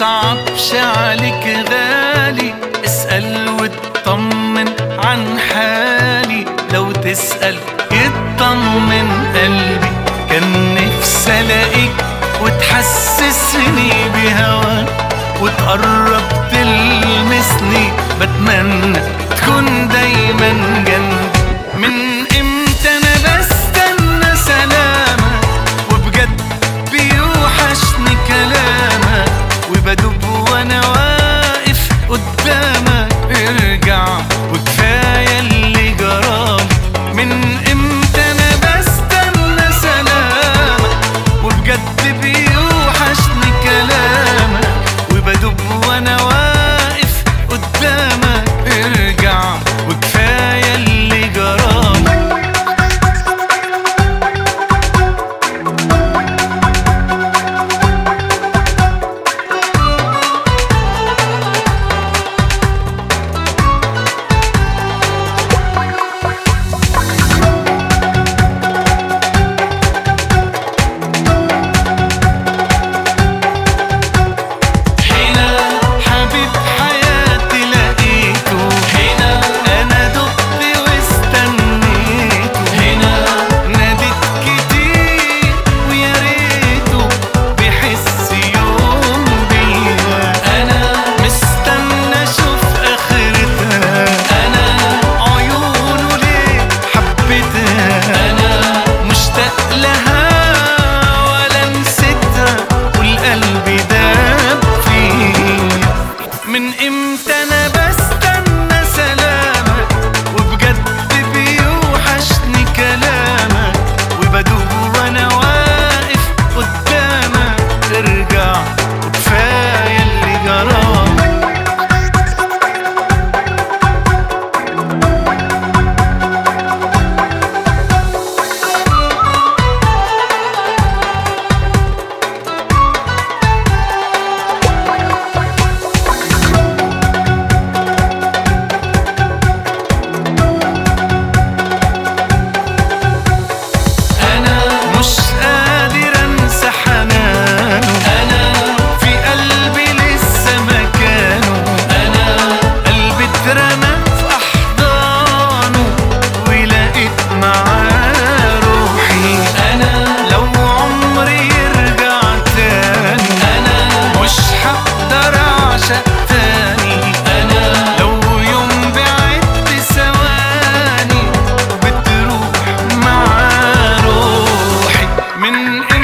يصعبش عليك غالي اسأل واطمن عن حالي لو تسأل يطمن قلبي كان نفسي الاقيك وتحسسني بهواك وتقرب تلمسني بتمنى تكون دايما جنبي من امتى انا بستنى سلامك وبجد بيوحشني كلامك وبدوب وانا واقف قدامك ارجع وكفايه اللي جرالي من امتى انا بستنى سلامك وبجد بيوحشني كلامك وبدوب وانا واقف قدامك ارجع وكفايه اللي جرالي هنا حبيب حياتي لقيته هنا انا دقت واستنيته هنا ناديت كتير ويا ريته بيحس يوم بيا انا مستنى اشوف اخرتها انا عيونه ليه حبيتها انا مشتاق لها ولا نسيتها والقلب داب فيه من امتى انا بستنى سلامك وبجد بيوحشني كلامك وبدوب وانا واقف قدامك ارجع وكفايه اللي جرالي انا مش قادر انسى حنانه انا في قلبي لسه مكانه انا قلبي اترمى في احضانه ولقيت معاه روحي انا لو عمري يرجع تاني انا مش هقدر اعشق تاني انا لو يوم بعدت ثواني بتروح مع روحي من